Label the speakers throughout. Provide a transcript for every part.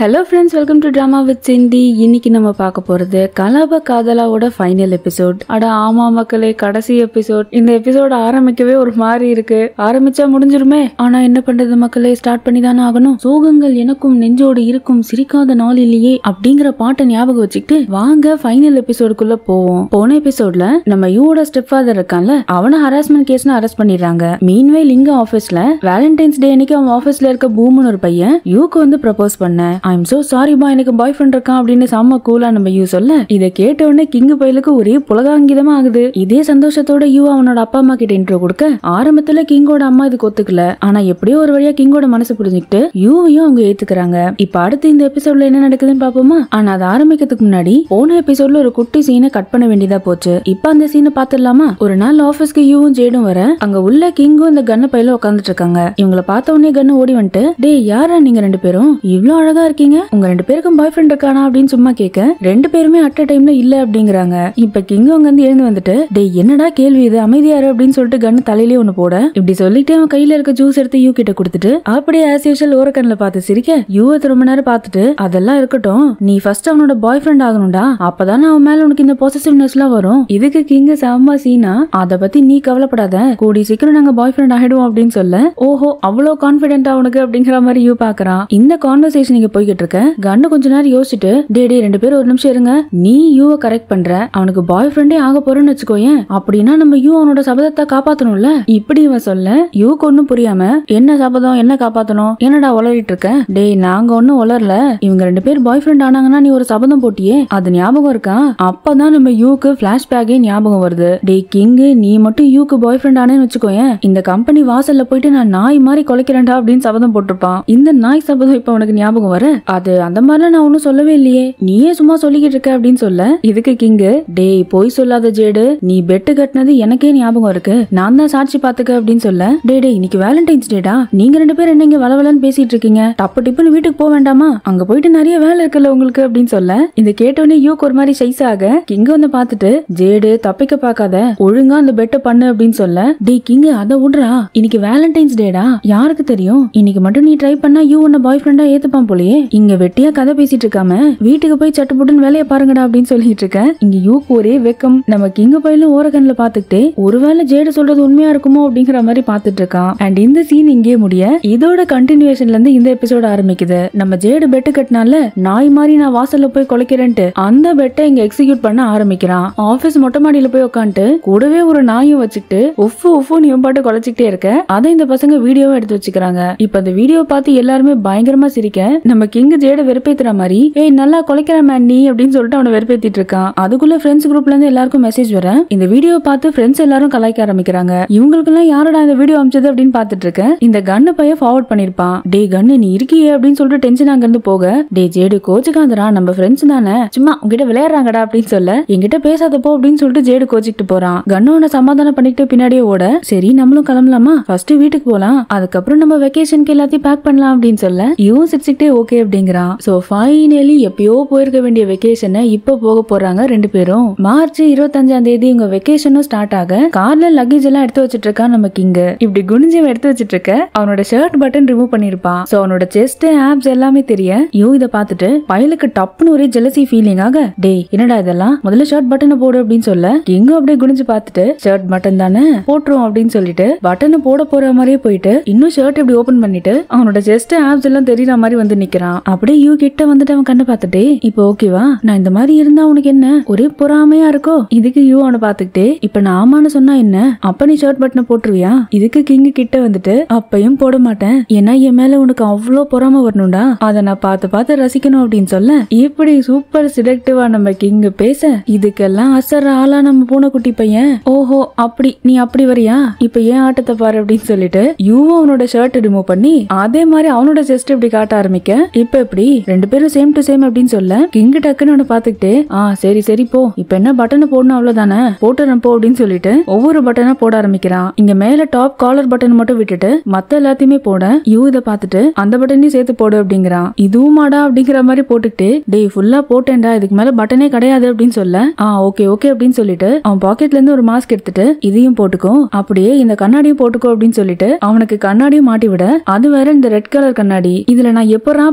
Speaker 1: hello friends welcome to drama with Cindy இன்னைக்கு நம்ம பார்க்க போறது கலப காதலாவோட ஃபைனல் எபிசோட் அட ஆமா மக்களே கடைசி எபிசோட் இந்த எபிசோட் ஆரம்பிக்கவே ஒரு மாதிரி இருக்கு ஆரம்பிச்சா முடிஞ்சிருமே ஆனா என்ன பண்றது மக்களே ஸ்டார்ட் பண்ணி தானே ஆகணும் சோகங்கள் எனக்கும் நெஞ்சோடு இருக்கும் சிரிக்காத நாள் இல்லையே அப்படிங்கிற பாட்டை ஞாபகம் வச்சுக்கிட்டு வாங்க ஃபைனல் எபிசோடுக்குள்ள போவோம் போன எபிசோட்ல நம்ம யூவோட ஸ்டெப் ஃபாதர் இருக்கான்ல அவனை ஹராஸ்மெண்ட் கேஸ்னு அரெஸ்ட் பண்ணிடுறாங்க மீன்வேல் இங்க ஆபீஸ்ல வேலண்டைன்ஸ் டே அன்னைக்கு அவன் ஆபீஸ்ல இருக்க பூம்னு ஒரு பையன் யூக்கு வந்து ப்ரப்போஸ் பண்ண ஐ எம் சோ சாரி பா எனக்கு பாய் ஃப்ரெண்ட் இருக்கான் அப்படின்னு செம்ம கூலா நம்ம யூ சொல்ல இதை கேட்ட உடனே கிங்கு பயலுக்கு ஒரே புலகாங்கிதமா ஆகுது இதே சந்தோஷத்தோட யூ அவனோட அப்பா அம்மா கிட்ட இன்ட்ரோ கொடுக்க ஆரம்பத்துல கிங்கோட அம்மா இதுக்கு ஒத்துக்கல ஆனா எப்படியோ ஒரு வழியா கிங்கோட மனசு புரிஞ்சுக்கிட்டு யூவையும் அவங்க ஏத்துக்கிறாங்க இப்ப அடுத்து இந்த எபிசோட்ல என்ன நடக்குதுன்னு பாப்போமா ஆனா அது ஆரம்பிக்கிறதுக்கு முன்னாடி போன எபிசோட்ல ஒரு குட்டி சீனை கட் பண்ண வேண்டியதா போச்சு இப்ப அந்த சீனை பாத்துடலாமா ஒரு நாள் ஆபீஸ்க்கு யூவும் ஜேடும் வர அங்க உள்ள கிங்கும் இந்த கண்ண பையில உட்காந்துட்டு இருக்காங்க இவங்கள பார்த்த உடனே கண்ணு ஓடி வந்துட்டு டேய் யாரா நீங்க ரெண்டு பேரும் இவ்ளோ அழகா இருக்கீங்க உங்க ரெண்டு பேருக்கும் பாய் ஃப்ரெண்ட் இருக்கானா அப்படின்னு சும்மா கேட்க ரெண்டு பேருமே அட் அ டைம்ல இல்ல அப்படிங்கிறாங்க இப்ப கிங் அங்க வந்து எழுந்து வந்துட்டு டேய் என்னடா கேள்வி இது அமைதியாரு அப்படின்னு சொல்லிட்டு கண்ணு தலையிலே ஒண்ணு போட இப்படி சொல்லிட்டு அவன் கையில இருக்க ஜூஸ் எடுத்து யூ கிட்ட கொடுத்துட்டு அப்படியே ஆஸ் யூஷுவல் ஓரக்கண்ணில் பார்த்து சிரிக்க யூவை ரொம்ப நேரம் பார்த்துட்டு அதெல்லாம் இருக்கட்டும் நீ ஃபர்ஸ்ட் அவனோட பாய் ஃப்ரெண்ட் ஆகணும்டா அப்பதானே அவன் மேல உனக்கு இந்த பொசசிவ்னஸ் எல்லாம் வரும் இதுக்கு கிங் செம்ம சீனா அத பத்தி நீ கவலைப்படாத கூடி சீக்கிரம் நாங்க பாய் ஃப்ரெண்ட் ஆயிடுவோம் அப்படின்னு சொல்ல ஓஹோ அவ்வளவு கான்பிடென்டா உனக்கு அப்படிங்கிற மாதிரி யூ பாக்குறான் இந்த கான்வர்சேஷன் இங்க போய்கிட்டு இருக்க கண்ணு கொஞ்ச நேரம் யோசிச்சுட்டு டே டே ரெண்டு பேரும் ஒரு நிமிஷம் இருங்க நீ யூவை கரெக்ட் பண்ற அவனுக்கு பாய் ஃப்ரெண்டே ஆக போறேன்னு வச்சுக்கோயேன் அப்படின்னா நம்ம யூ அவனோட சபதத்தை காப்பாத்தணும்ல இப்படி இவன் சொல்ல யூக்கு ஒண்ணும் புரியாம என்ன சபதம் என்ன காப்பாத்தணும் என்னடா உளறிட்டு இருக்க டேய் நாங்க ஒண்ணும் உளரல இவங்க ரெண்டு பேர் பாய் ஃப்ரெண்ட் ஆனாங்கன்னா நீ ஒரு சபதம் போட்டியே அது ஞாபகம் இருக்கா அப்பதான் நம்ம யூக்கு பிளாஷ்பேக்கே ஞாபகம் வருது டேய் கிங்கு நீ மட்டும் யூக்கு பாய் ஃப்ரெண்ட் ஆனேன்னு வச்சுக்கோயேன் இந்த கம்பெனி வாசல்ல போயிட்டு நான் நாய் மாதிரி கொலைக்கிறேன்டா அப்படின்னு சபதம் போட்டிருப்பான் இந்த நாய் சபதம் இப்ப உனக்கு ஞாபகம் வர அது அந்த மாதிரிலாம் நான் ஒன்னும் சொல்லவே இல்லையே நீயே சும்மா சொல்லிக்கிட்டு இருக்க அப்படின்னு சொல்ல இதுக்கு கிங்கு டேய் போய் சொல்லாத ஜேடு நீ பெட்டு கட்டினது எனக்கே ஞாபகம் இருக்கு நான் தான் சாட்சி பாத்துக்க அப்படின்னு சொல்ல டே டே இன்னைக்கு வேலண்டைன்ஸ் டேடா நீங்க ரெண்டு பேரும் என்ன இங்க வளவலன்னு பேசிட்டு இருக்கீங்க டப்பு டிப்புன்னு வீட்டுக்கு போக வேண்டாமா அங்க போயிட்டு நிறைய வேலை இருக்குல்ல உங்களுக்கு அப்படின்னு சொல்ல இந்த கேட்டோடனே யூக்கு ஒரு மாதிரி ஷைஸ் ஆக கிங்க வந்து பாத்துட்டு ஜேடு தப்பிக்க பார்க்காத ஒழுங்கா அந்த பெட்டை பண்ணு அப்படின்னு சொல்ல டே கிங்கு அதை விடுறா இன்னைக்கு வேலண்டைன்ஸ் டேடா யாருக்கு தெரியும் இன்னைக்கு மட்டும் நீ ட்ரை பண்ணா யூ உன்ன பாய் ஃப்ரெண்டா ஏத்துப்பான் போலயே இங்க வெட்டியா கதை பேசிட்டு இருக்காம வீட்டுக்கு போய் சட்டுப்புட்டுன்னு வேலையை பாருங்கடா அப்படின்னு சொல்லிட்டு இருக்க இங்க யூக்கு ஒரே வெக்கம் நம்ம கிங்க பையிலும் ஓரகன்ல பாத்துக்கிட்டே ஒருவேளை ஜேடு சொல்றது உண்மையா இருக்குமோ அப்படிங்கிற மாதிரி பாத்துட்டு இருக்கான் அண்ட் இந்த சீன் இங்கே முடிய இதோட கண்டினியூஷன்ல இருந்து இந்த எபிசோட் ஆரம்பிக்குது நம்ம ஜேடு பெட்டு கட்டினால நாய் மாதிரி நான் வாசல்ல போய் கொலைக்கிறேன்ட்டு அந்த பெட்டை இங்க எக்ஸிக்யூட் பண்ண ஆரம்பிக்கிறான் ஆபீஸ் மொட்டை மாடியில போய் உட்காந்துட்டு கூடவே ஒரு நாயும் வச்சுக்கிட்டு உஃபு உஃபு நீ பாட்டு கொலைச்சிக்கிட்டே இருக்க அதை இந்த பசங்க வீடியோவை எடுத்து வச்சுக்கிறாங்க இப்ப அந்த வீடியோ பார்த்து எல்லாருமே பயங்கரமா சிரிக்க நம்ம கிங் ஜேட வெறுப்பேத்துற மாதிரி ஏய் நல்லா கொலைக்கிற மேன் நீ அப்படின்னு சொல்லிட்டு அவனை வெறுப்பேத்திட்டு இருக்கான் அதுக்குள்ள ஃப்ரெண்ட்ஸ் குரூப்ல இருந்து எல்லாருக்கும் மெசேஜ் வர இந்த வீடியோ பார்த்து ஃப்ரெண்ட்ஸ் எல்லாரும் கலாய்க்க ஆரம்பிக்கிறாங்க இவங்களுக்கு எல்லாம் யாரோட இந்த வீடியோ அமிச்சது அப்படின்னு பார்த்துட்டு இருக்க இந்த கன்னு பையன் ஃபார்வர்ட் பண்ணிருப்பான் டே கன்னு நீ இருக்கியே அப்படின்னு சொல்லிட்டு டென்ஷன் அங்க இருந்து போக டே ஜேடு கோச்சுக்காதரா நம்ம ஃப்ரெண்ட்ஸ் தானே சும்மா உங்ககிட்ட விளையாடுறாங்கடா அப்படின்னு சொல்ல என்கிட்ட பேசாதப்போ அப்படின்னு சொல்லிட்டு ஜேடு கோச்சிக்கிட்டு போறான் கன்னு சமாதானம் பண்ணிட்டு பின்னாடியே ஓட சரி நம்மளும் கிளம்பலாமா ஃபர்ஸ்ட் வீட்டுக்கு போலாம் அதுக்கப்புறம் நம்ம வெக்கேஷனுக்கு எல்லாத்தையும் பேக் பண்ணலாம் அப்படின்னு சொல்ல இவன் சிரிச்சுக்கிட்டே ஓகே அப்படிங்கிறான் சோ ஃபைனலி எப்பயோ போயிருக்க வேண்டிய வெக்கேஷனை இப்ப போக போறாங்க ரெண்டு பேரும் மார்ச் இருபத்தஞ்சாம் தேதி இவங்க வெக்கேஷனும் ஸ்டார்ட் ஆக கார்ல லக்கேஜ் எல்லாம் எடுத்து வச்சிட்டு இருக்கான் நம்ம கிங் இப்படி குனிஞ்சு அவன் எடுத்து வச்சிட்டு இருக்க அவனோட ஷர்ட் பட்டன் ரிமூவ் பண்ணிருப்பான் சோ அவனோட செஸ்ட் ஆப்ஸ் எல்லாமே தெரிய யூ இத பார்த்துட்டு பயலுக்கு டப்புன்னு ஒரே ஜெலசி ஃபீலிங் ஆக டேய் என்னடா இதெல்லாம் முதல்ல ஷர்ட் பட்டனை போடு அப்படின்னு சொல்ல கிங்கும் அப்படியே குனிஞ்சு பார்த்துட்டு ஷர்ட் பட்டன் தானே போட்டுரும் அப்படின்னு சொல்லிட்டு பட்டனை போட போற மாதிரியே போயிட்டு இன்னும் ஷர்ட் இப்படி ஓபன் பண்ணிட்டு அவனோட செஸ்ட் ஆப்ஸ் எல்லாம் தெரியற மாதிரி வந்து நிக்கிறான் அப்படியே யூ கிட்ட வந்துட்டு அவன் கண்ணை பார்த்துட்டே இப்போ ஓகேவா நான் இந்த மாதிரி இருந்தா உனக்கு என்ன ஒரே பொறாமையா இருக்கோ இதுக்கு யூ அவனை பார்த்துக்கிட்டே இப்ப நான் ஆமான்னு சொன்னா என்ன அப்ப நீ ஷர்ட் பட்டனை போட்டுருவியா இதுக்கு கிங் கிட்ட வந்துட்டு அப்பையும் போட மாட்டேன் ஏன்னா என் மேல உனக்கு அவ்வளோ பொறாம வரணும்டா அதை நான் பார்த்து பார்த்து ரசிக்கணும் அப்படின்னு சொல்ல இப்படி சூப்பர் சிடக்டிவா நம்ம கிங் பேச இதுக்கெல்லாம் அசர ஆளா நம்ம பூனைக்குட்டி பையன் ஓஹோ அப்படி நீ அப்படி வரியா இப்ப ஏன் ஆட்டத்தை பாரு அப்படின்னு சொல்லிட்டு யூவும் அவனோட ஷர்ட் ரிமூவ் பண்ணி அதே மாதிரி அவனோட செஸ்ட் இப்படி காட்ட ஆரம்பிக்க இப்ப எப்படி ரெண்டு பேரும் சேம் டு சேம் அப்படின்னு சொல்ல கிங் டக்குன்னு அவனை பாத்துக்கிட்டு ஆ சரி சரி போ இப்ப என்ன பட்டனை போடணும் அவ்வளவுதானே போட்டுறேன் போ அப்படின்னு சொல்லிட்டு ஒவ்வொரு பட்டனா போட ஆரம்பிக்கிறான் இங்க மேல டாப் காலர் பட்டன் மட்டும் விட்டுட்டு மத்த எல்லாத்தையுமே போட யூ இதை பார்த்துட்டு அந்த பட்டனையும் சேர்த்து போடு அப்படிங்கிறான் இதுவும் மாடா அப்படிங்கிற மாதிரி போட்டுக்கிட்டு டேய் ஃபுல்லா போட்டேன்டா இதுக்கு மேல பட்டனே கிடையாது அப்படின்னு சொல்ல ஆ ஓகே ஓகே அப்படின்னு சொல்லிட்டு அவன் பாக்கெட்ல இருந்து ஒரு மாஸ்க் எடுத்துட்டு இதையும் போட்டுக்கோ அப்படியே இந்த கண்ணாடியும் போட்டுக்கோ அப்படின்னு சொல்லிட்டு அவனுக்கு கண்ணாடியும் மாட்டி விட அது வேற இந்த ரெட் கலர் கண்ணாடி இதுல நான் எப்படா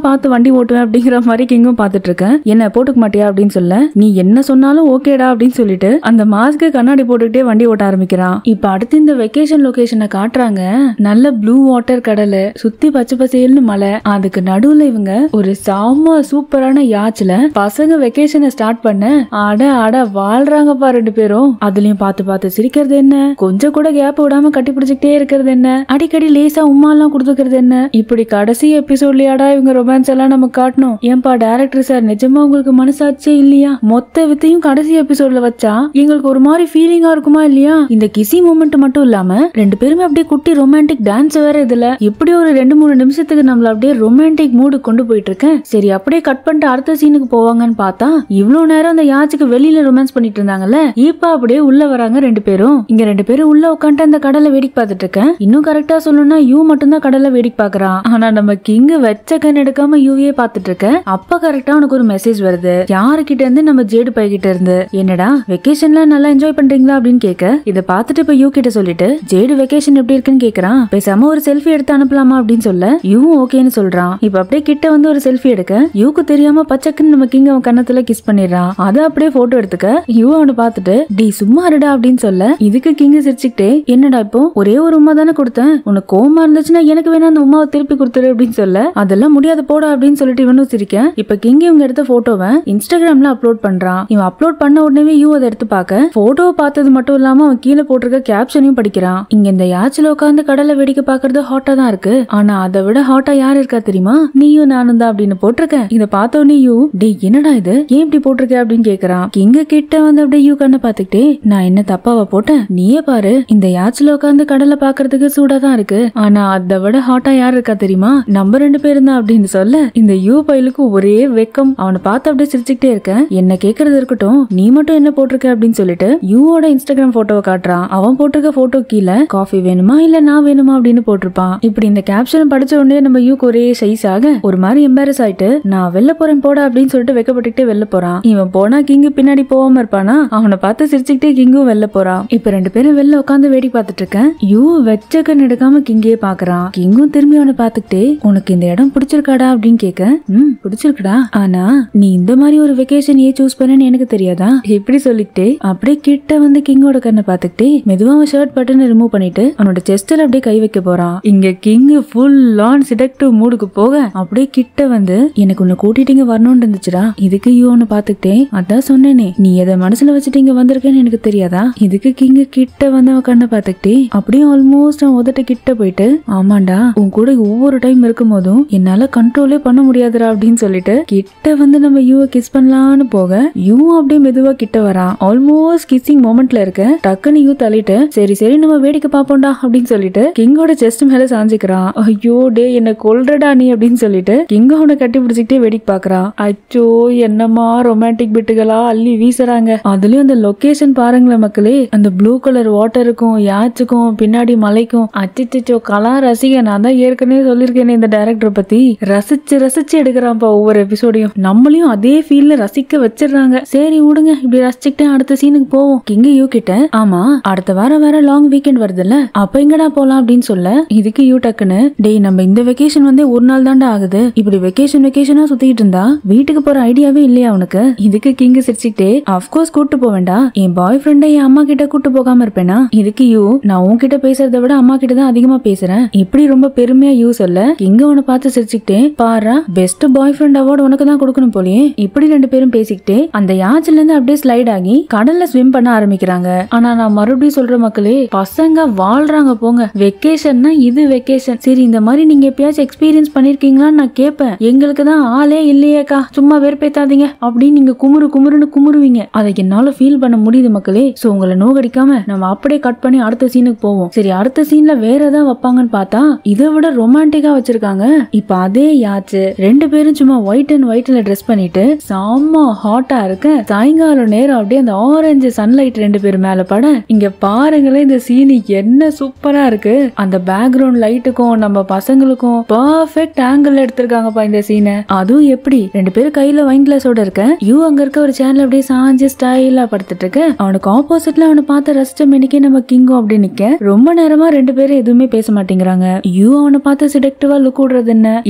Speaker 1: பார்த்து வண்டி ஓட்டுவேன் அப்படிங்கிற மாதிரி கிங்கும் பார்த்துட்டு இருக்கேன் என்ன போட்டுக்க மாட்டியா அப்படின்னு சொல்ல நீ என்ன சொன்னாலும் ஓகேடா அப்படின்னு சொல்லிட்டு அந்த மாஸ்க்கு கண்ணாடி போட்டுக்கிட்டே வண்டி ஓட்ட ஆரம்பிக்கிறான் இப்ப அடுத்து இந்த வெக்கேஷன் லொகேஷனை காட்டுறாங்க நல்ல ப்ளூ வாட்டர் கடல் சுத்தி பச்சை பசேல்னு மலை அதுக்கு நடுவுல இவங்க ஒரு செம்ம சூப்பரான யாச்சில பசங்க வெக்கேஷனை ஸ்டார்ட் பண்ண அட அட வாழ்றாங்கப்பா ரெண்டு பேரும் அதுலயும் பார்த்து பார்த்து சிரிக்கிறது என்ன கொஞ்சம் கூட கேப் விடாம கட்டி பிடிச்சிக்கிட்டே இருக்கிறது என்ன அடிக்கடி லேசா உமா எல்லாம் கொடுத்துக்கிறது என்ன இப்படி கடைசி எபிசோட்லயாடா இவங்க ரொமான்ஸ் எல்லாம் நமக்கு காட்டணும் ஏன்பா டேரக்டர் சார் நிஜமா உங்களுக்கு மனசாச்சே இல்லையா மொத்த வித்தையும் கடைசி எபிசோட்ல வச்சா எங்களுக்கு ஒரு மாதிரி ஃபீலிங்கா இருக்குமா இல்லையா இந்த கிசி மூமெண்ட் மட்டும் இல்லாம ரெண்டு பேருமே அப்படியே குட்டி ரொமான்டிக் டான்ஸ் வேற இதுல இப்படி ஒரு ரெண்டு மூணு நிமிஷத்துக்கு நம்மள அப்படியே ரொமான்டிக் மூடு கொண்டு போயிட்டு இருக்கேன் சரி அப்படியே கட் பண்ணிட்டு அடுத்த சீனுக்கு போவாங்கன்னு பார்த்தா இவ்வளவு நேரம் அந்த யாச்சுக்கு வெளியில ரொமான்ஸ் பண்ணிட்டு இருந்தாங்கல்ல இப்ப அப்படியே உள்ள வராங்க ரெண்டு பேரும் இங்க ரெண்டு பேரும் உள்ள உட்காந்து அந்த கடலை வேடிக்கை பார்த்துட்டு இருக்கேன் இன்னும் கரெக்டா சொல்லணும்னா யூ மட்டும் தான் கடலை வேடிக்கை பாக்குறான் ஆனா நம்ம கிங் வச்ச கண் எடுக்காம யூவே பார்த்துட்டு இருக்கேன் அப்ப கரெக்டா உனக்கு ஒரு மெசேஜ் வருது யாருக்கிட்ட இருந்து நம்ம ஜேடு பைக்கிட்ட இருந்து என்னடா வெக்கேஷன்ல நல்லா என்ஜாய் பண்றீங்களா அப்படின்னு கேட்க இத பார்த்துட்டு இப்ப யூ கிட்ட சொல்லிட்டு ஜேடு வெக்கேஷன் எப்படி இருக்குன்னு கேக்குறான் பேசாம ஒரு செல்ஃபி எடுத்து அனுப்பலாமா அப்படின்னு சொல்ல யூவும் ஓகேன்னு சொல்றான் இப்ப அப்படியே கிட்ட வந்து ஒரு செல்ஃபி எடுக்க யூக்கு தெரியாம பச்சைக்குன்னு நம்ம கிங் அவன் கன்னத்துல கிஸ் பண்ணிடுறான் அதை அப்படியே போட்டோ எடுத்துக்க யூ அவனை பார்த்துட்டு டி சும்மா இருடா அப்படின்னு சொல்ல இதுக்கு கிங் சிரிச்சுக்கிட்டே என்னடா இப்போ ஒரே ஒரு உமா தானே கொடுத்தேன் உனக்கு கோமா இருந்துச்சுன்னா எனக்கு வேணா அந்த உமாவை திருப்பி கொடுத்துரு அப்படின்னு சொல்ல அதெல்லாம் முடியாது போடா அப்படின்னு சொல்லிட்டு இவனும் சிரிக்க இப்ப கிங் இவங்க எடுத்த போட்டோவை இன்ஸ்டாகிராம்ல அப்லோட் பண்றான் இவன் அப்லோட் பண்ண உடனே யூ அதை எடுத்து பார்க்க போட்டோவை பார்த்தது மட்டும் இல்லாம அவன் கீழே போட்டிருக்க கேப்ஷனையும் படிக்கிறான் இங்க இந்த யாச்சில உட்காந்து கடலை வேடிக்கை பாக்குறது ஹாட்டா தான் இருக்கு ஆனா அதை விட ஹாட்டா யார் இருக்கா தெரியுமா நீயும் நானும் தான் அப்படின்னு போட்டிருக்கேன் இத பார்த்த உடனே யூ டே என்னடா இது ஏன் இப்படி போட்டிருக்க அப்படின்னு கேக்குறான் கிங்க கிட்ட வந்து அப்படியே யூ கண்ணை பாத்துக்கிட்டே நான் என்ன தப்பாவா போட்டேன் நீயே பாரு இந்த யாச்சில உட்காந்து கடலை பாக்குறதுக்கு சூடா தான் இருக்கு ஆனா அதை விட ஹாட்டா யார் இருக்கா தெரியுமா நம்ம ரெண்டு பேரும் தான் அப்படின்னு சொல்ல இந்த யூ பையலுக்கு ஒரே வெக்கம் அவனை பார்த்து அப்படியே சிரிச்சுக்கிட்டே இருக்க என்ன கேக்குறது இருக்கட்டும் நீ மட்டும் என்ன போட்டிருக்க அப்படின்னு சொல்லிட்டு யூவோட இன்ஸ்டாகிராம் போட்டோவை காட்டுறான் அவன் போட்டிருக்க போட்டோ கீழே காஃபி வேணுமா இல்ல நான் வேணுமா அப்படின்னு போட்டிருப்பான் இப்படி இந்த கேப்ஷன் படிச்ச உடனே நம்ம யூக்கு ஒரே சைஸ் ஆக ஒரு மாதிரி எம்பாரஸ் ஆயிட்டு நான் வெளில போறேன் போடா அப்படின்னு சொல்லிட்டு வெக்கப்பட்டுக்கிட்டே வெளில போறான் இவன் போனா கிங்கு பின்னாடி போகாம இருப்பானா அவனை பார்த்து சிரிச்சுக்கிட்டே கிங்கும் வெளில போறான் இப்ப ரெண்டு பேரும் வெளில உட்காந்து வேடி பார்த்துட்டு இருக்கேன் யூ வெச்ச கண் எடுக்காம கிங்கே பாக்குறான் கிங்கும் திரும்பி அவனை பார்த்துக்கிட்டே உனக்கு இந்த இடம் பிடிச்சிருக்காடா அப்படின்னு கேட்க ம் பிடிச்சிருக்குடா ஆனா நீ இந்த மாதிரி ஒரு வெக்கேஷன் ஏன் சூஸ் பண்ணேன்னு எனக்கு தெரியாதா எப்படி சொல்லிக்கிட்டே அப்படியே கிட்ட வந்து கிங்கோட கண்ணை பார்த்துக்கிட்டே மெதுவா அவன் ஷர்ட் பட்டனை ரிமூவ் பண்ணிட்டு அவனோட செஸ்ட்ல அப்படியே கை வைக்க போறான் இங்க கிங் ஃபுல் ஆன் சிடக்டிவ் மூடுக்கு போக அப்படியே கிட்ட வந்து எனக்கு உன்னை கூட்டிட்டு இங்க வரணும்னு இருந்துச்சுடா இதுக்கு யூ ஒன்னு பாத்துக்கிட்டே அதான் சொன்னேனே நீ எதை மனசுல வச்சுட்டு இங்க வந்திருக்கேன்னு எனக்கு தெரியாதா இதுக்கு கிங்க கிட்ட வந்து அவன் கண்ணை பார்த்துக்கிட்டே அப்படியே ஆல்மோஸ்ட் அவன் உதட்ட கிட்ட போயிட்டு ஆமாண்டா உன் கூட ஒவ்வொரு டைம் இருக்கும் போதும் என்னால கண்ட்ரோலே பண்ண முடியாதுடா அப்படின்னு சொல்லிட்டு கிட்ட வந்து நம்ம யூவை கிஸ் பண்ணலான்னு போக யூ அப்படியே மெதுவா கிட்ட வரான் ஆல்மோஸ்ட் கிஸ்ஸிங் மொமெண்ட்ல இருக்க டக்குன்னு யூ தள்ளிட்டு சரி சரி நம்ம வேடிக்கை பாப்போம்டா அப்படின்னு சொல்லிட்டு கிங்கோட செஸ்ட் மேல சாஞ்சிக்கிறான் ஐயோ டே என்ன கொல்றடா நீ அப்படின்னு சொல்லிட்டு கிங்க அவனை கட்டி பிடிச்சிக்கிட்டே வேடிக்கை பாக்குறான் அச்சோ என்னமா ரொமான்டிக் பிட்டுகளா அள்ளி வீசுறாங்க அதுலயும் அந்த லொகேஷன் பாருங்களேன் மக்களே அந்த ப்ளூ கலர் வாட்டருக்கும் யாச்சுக்கும் பின்னாடி மலைக்கும் அச்சிச்சோ கலா ரசிக நான் தான் ஏற்கனவே சொல்லியிருக்கேனே இந்த டைரக்டர் பத்தி ரசிச்சு ரசிச்சு எடுக்கிறான்ப்பா ஒவ்வொரு எபிசோடையும் நம்மளையும் அதே ஃபீல்ல ரசிக்க வச்சிடுறாங்க சரி விடுங்க இப்படி ரசிச்சுக்கிட்டே அடுத்த சீனுக்கு போவோம் கிங்க யூ கிட்ட ஆமா அடுத்த வாரம் வேற லாங் வீக்கெண்ட் வருதுல்ல அப்ப எங்கடா போலாம் அப்படின்னு சொல்ல இதுக்கு யூ டக்குன்னு டேய் நம்ம இந்த வெக்கேஷன் வந்து ஒரு நாள் தாண்டா ஆகுது இப்படி வெக்கேஷன் வெக்கேஷனா சுத்திட்டு இருந்தா வீட்டுக்கு போற ஐடியாவே இல்லையா உனக்கு இதுக்கு கிங்க சிரிச்சுக்கிட்டே அப்கோர்ஸ் கூட்டு போவேண்டா என் பாய் ஃப்ரெண்டை என் அம்மா கிட்ட கூட்டு போகாம இருப்பேனா இதுக்கு யூ நான் உன்கிட்ட பேசுறதை விட அம்மா கிட்ட தான் அதிகமா பேசுறேன் இப்படி ரொம்ப பெருமையா யூ சொல்ல கிங்க உன்னை பார்த்து சிரிச்சுக்கிட்டே பாரா பெஸ்ட் பாய் ஃப்ரெண்ட் அவார்டு உனக்கு தான் கொடுக்கணும் போலயே இப்படி ரெண்டு பேரும் பேசிக்கிட்டே அந்த யாச்சில இருந்து அப்படியே ஸ்லைட் ஆகி கடல்ல ஸ்விம் பண்ண ஆரம்பிக்கிறாங்க ஆனா நான் மறுபடியும் சொல்ற மக்களே பசங்க வாழ்றாங்க போங்க வெக்கேஷன்னா இது வெக்கேஷன் சரி இந்த மாதிரி நீங்க எப்பயாச்சும் எக்ஸ்பீரியன்ஸ் பண்ணிருக்கீங்களான்னு நான் கேட்பேன் எங்களுக்கு தான் ஆளே இல்லையேக்கா சும்மா வெறுப்பேத்தாதீங்க அப்படின்னு நீங்க குமுறு குமுறுன்னு குமுறுவீங்க அதை என்னால ஃபீல் பண்ண முடியுது மக்களே சோ உங்களை நோகடிக்காம நம்ம அப்படியே கட் பண்ணி அடுத்த சீனுக்கு போவோம் சரி அடுத்த சீன்ல வேற ஏதாவது வைப்பாங்கன்னு பார்த்தா இதை விட ரொமான்டிக்கா வச்சிருக்காங்க இப்ப அதே யாச்சு ரெண்டு பேரும் சும்மா ஒயிட் அண்ட் ஒயிட்ல ட்ரெஸ் பண்ணிட்டு செம்ம ஹாட்டா இருக்க சாயங்காலம் நேரம் அப்படியே அந்த ஆரஞ்சு சன்லைட் ரெண்டு பேரும் மேல பட இங்க பாருங்களேன் இந்த சீன் என்ன சூப்பரா இருக்கு அந்த பேக்ரவுண்ட் லைட்டுக்கும் நம்ம பசங்களுக்கும் பர்ஃபெக்ட் ஆங்கிள் எடுத்திருக்காங்கப்பா இந்த சீனை அதுவும் எப்படி ரெண்டு பேரும் கையில வைன் கிளாஸோட இருக்க யூ அங்க இருக்க ஒரு சேனல் அப்படியே சாஞ்சு ஸ்டைலா படுத்துட்டு இருக்க அவனுக்கு ஆப்போசிட்ல அவனை பார்த்து ரசிச்ச மெனிக்கே நம்ம கிங்கும் அப்படி நிக்க ரொம்ப நேரமா ரெண்டு பேரும் எதுவுமே பேச மாட்டேங்கிறாங்க யூ அவனை பார்த்து சிடக்டிவா லுக் விடுறது என்ன இவ்வளவு